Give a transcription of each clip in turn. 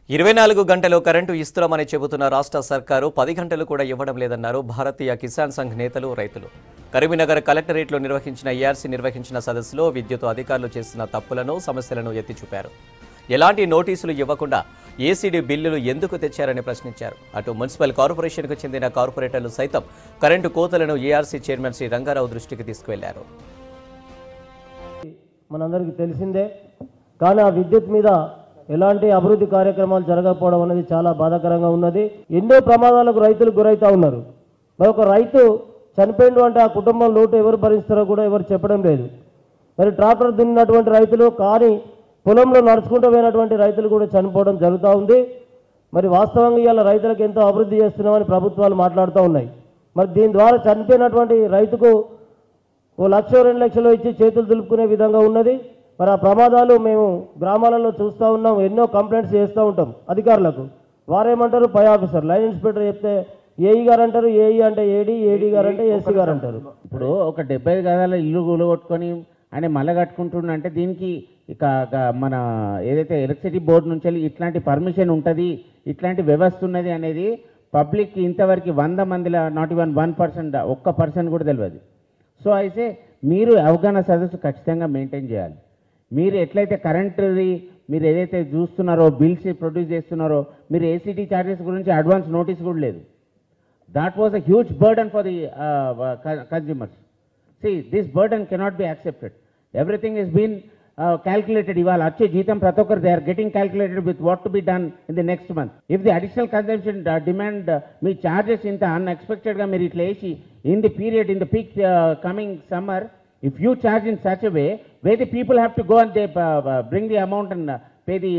ఇరవై నాలుగు గంటలు కరెంటు ఇస్తున్నామని చెబుతున్న రాష్ట్ర సర్కారు పది గంటలు కూడా ఇవ్వడం లేదన్నారు భారతీయ కిసాన్ సంఘ్ నేతలు రైతులు కరీంనగర్ కలెక్టరేట్లో నిర్వహించిన ఈఆర్సీ నిర్వహించిన సదస్సులో విద్యుత్ అధికారులు చేస్తున్న తప్పులను సమస్యలను ఎత్తి చూపారు ఎలాంటి నోటీసులు ఇవ్వకుండా ఏసీడీ బిల్లులు ఎందుకు తెచ్చారని ప్రశ్నించారు అటు మున్సిపల్ కార్పొరేషన్కు చెందిన కార్పొరేటర్లు సైతం కరెంటు కోతలను ఏఆర్సీ చైర్మన్ శ్రీ రంగారావు దృష్టికి తీసుకువెళ్లారు మనందరికీ తెలిసిందే కానీ ఆ విద్యుత్ మీద ఎలాంటి అభివృద్ధి కార్యక్రమాలు జరగకపోవడం అనేది చాలా బాధాకరంగా ఉన్నది ఎన్నో ప్రమాదాలకు రైతులు గురవుతా ఉన్నారు మరి ఒక రైతు చనిపోయిండు అంటే ఆ కుటుంబం లోటు ఎవరు భరిస్తారో కూడా ఎవరు చెప్పడం లేదు మరి ట్రాక్టర్ దున్నినటువంటి రైతులు కానీ పొలంలో నడుచుకుంటూ పోయినటువంటి రైతులు కూడా చనిపోవడం జరుగుతూ ఉంది మరి వాస్తవంగా ఇవాళ రైతులకు ఎంతో అభివృద్ధి చేస్తున్నామని ప్రభుత్వాలు మాట్లాడుతూ ఉన్నాయి మరి దీని ద్వారా చనిపోయినటువంటి రైతుకు ఓ లక్ష రెండు లక్షలు ఇచ్చి చేతులు దులుపుకునే విధంగా ఉన్నది మరి ఆ ప్రమాదాలు మేము గ్రామాలలో చూస్తూ ఉన్నాం ఎన్నో కంప్లైంట్స్ చేస్తూ ఉంటాం అధికారులకు వారేమంటారు పై ఆఫీసర్ లైన్ ఇన్స్పెక్టర్ చెప్తే ఏఈ గారు అంటారు ఏఈ అంటే ఏడి ఏడీ గారు అంటే ఏసీ గారు అంటారు ఇప్పుడు ఒక డెబ్బై ఐదు గదాల ఇల్లు కూలగొట్టుకొని ఆయన మళ్ళీ కట్టుకుంటుండ అంటే దీనికి ఇక ఇక మన ఏదైతే ఎలక్ట్రిసిటీ బోర్డు నుంచి వెళ్ళి ఇట్లాంటి పర్మిషన్ ఉంటుంది ఇట్లాంటి వ్యవస్థ ఉన్నది అనేది పబ్లిక్ ఇంతవరకు వంద మందిలో నాట్ ఈవెన్ వన్ పర్సెంట్ ఒక్క పర్సెంట్ కూడా తెలియదు సో అయితే మీరు అవగాహన సదస్సు ఖచ్చితంగా మెయింటైన్ చేయాలి మీరు ఎట్లయితే కరెంటుది మీరు ఏదైతే చూస్తున్నారో బిల్స్ ప్రొడ్యూస్ చేస్తున్నారో మీరు ఏసీటీ ఛార్జెస్ గురించి అడ్వాన్స్ నోటీస్ కూడా లేదు that was a huge burden for the uh, uh, co- consumers. See, this burden cannot be accepted. Everything has been uh, calculated. ఇవాళ వచ్చే జీతం ప్రతి ఒక్కరు they are getting calculated with what to be done in the next month if the additional consumption demand మీ charges ఇంత అన్ఎక్స్పెక్టెడ్గా మీరు ఇట్లా వేసి in the period in the peak coming summer if you charge in such way way the people have to go and they bring the amount and pay the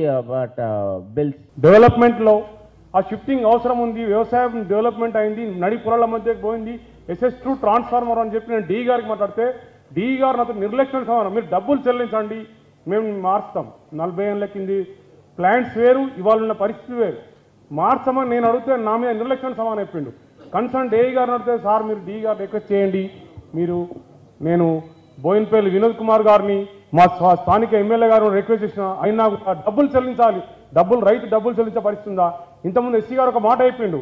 bills డెవలప్మెంట్లో ఆ shifting అవసరం ఉంది వ్యవసాయం డెవలప్మెంట్ అయింది నడి పొలాల మధ్యకి పోయింది ఎస్ఎస్ టూ ట్రాన్స్ఫార్మర్ అని చెప్పి నేను డి గారికి మాట్లాడితే డి గారు నాతో నిర్లక్ష్యం సమానం మీరు డబ్బులు చెల్లించండి మేము మార్చుతాం నలభై ఏళ్ళ కింది ప్లాంట్స్ వేరు ఇవాళ ఉన్న పరిస్థితి వేరు మార్చమని నేను అడిగితే నా మీద నిర్లక్ష్యం సమానం చెప్పిండు కన్సర్న్ డే గారిని అడిగితే సార్ మీరు డి గారు రిక్వెస్ట్ చేయండి మీరు నేను బోయిన్పల్లి వినోద్ కుమార్ గారిని మా స్వా- స్థానిక ఎమ్మెల్యే గారు రిక్వెస్ట్ చేసిన అయినా కూడా డబ్బులు చెల్లించాలి డబ్బులు రైతు డబ్బులు చెల్లించే పరిస్థితి ఉందా ఇంతకుముందు ఎస్సీ గారు ఒక మాట అయిపోయిండు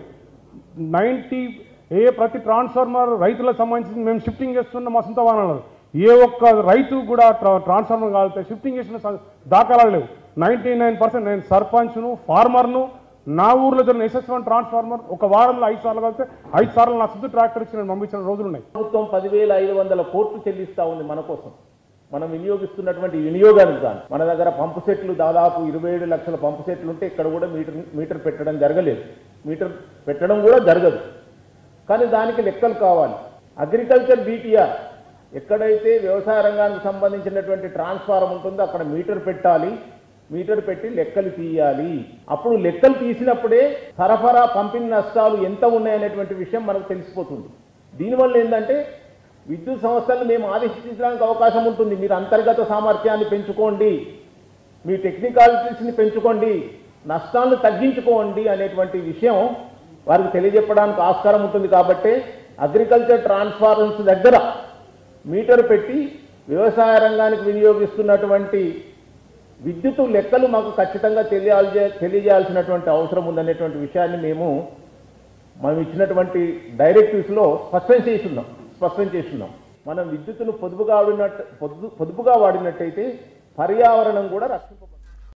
నైంటీ ఏ ప్రతి ట్రాన్స్ఫార్మర్ రైతులకు సంబంధించి మేము షిఫ్టింగ్ చేస్తున్న మా సొంత వాహనాలు ఏ ఒక్క రైతు కూడా ట్రా- ట్రాన్స్ఫార్మర్ కాలితే షిఫ్టింగ్ చేసిన స- దాఖలాలు లేవు నైంటీ నైన్ పర్సెంట్ నేను సర్పంచ్ను ఫార్మర్ను నా ఊర్లో జరిగిన ఎస్ఎస్ వన్ ట్రాన్స్ఫార్మర్ ఒక వారంలో ఐదు సార్లు కలిస్తే ఐదు సార్లు నా సొంత ట్రాక్టర్ ఇచ్చి నేను పంపించిన రోజులు ఉన్నాయి ప్రభుత్వం పదివేల ఐదు వందల కోట్లు చెల్లిస్తా ఉంది మన కోసం మనం వినియోగిస్తున్నటువంటి వినియోగానికి గాను మన దగ్గర పంపు సెట్లు దాదాపు ఇరవై ఏడు లక్షల పంపు సెట్లు ఉంటే ఇక్కడ కూడా మీటర్ మీటర్ పెట్టడం జరగలేదు మీటర్ పెట్టడం కూడా జరగదు కానీ దానికి లెక్కలు కావాలి అగ్రికల్చర్ బీటీఆర్ ఎక్కడైతే వ్యవసాయ రంగానికి సంబంధించినటువంటి ట్రాన్స్ఫారం ఉంటుందో అక్కడ మీటర్ పెట్టాలి మీటర్ పెట్టి లెక్కలు తీయాలి అప్పుడు లెక్కలు తీసినప్పుడే సరఫరా పంపిణీ నష్టాలు ఎంత ఉన్నాయనేటువంటి విషయం మనకు తెలిసిపోతుంది దీనివల్ల ఏంటంటే విద్యుత్ సంస్థలను మేము ఆదేశించడానికి అవకాశం ఉంటుంది మీరు అంతర్గత సామర్థ్యాన్ని పెంచుకోండి మీ టెక్నికాలిటీస్ని పెంచుకోండి నష్టాలను తగ్గించుకోండి అనేటువంటి విషయం వారికి తెలియజెప్పడానికి ఆస్కారం ఉంటుంది కాబట్టి అగ్రికల్చర్ ట్రాన్స్ఫార్మర్స్ దగ్గర మీటర్ పెట్టి వ్యవసాయ రంగానికి వినియోగిస్తున్నటువంటి విద్యుత్ లెక్కలు మాకు ఖచ్చితంగా తెలియాలి తెలియజేయాల్సినటువంటి అవసరం ఉందనేటువంటి విషయాన్ని మేము మనం ఇచ్చినటువంటి డైరెక్టివ్స్లో స్పష్టం చేస్తున్నాం స్పష్టం చేస్తున్నాం మనం విద్యుత్తును పొదుపుగా వాడినట్టు పొదుపు పొదుపుగా వాడినట్టయితే పర్యావరణం కూడా రక్షింపబడుతుంది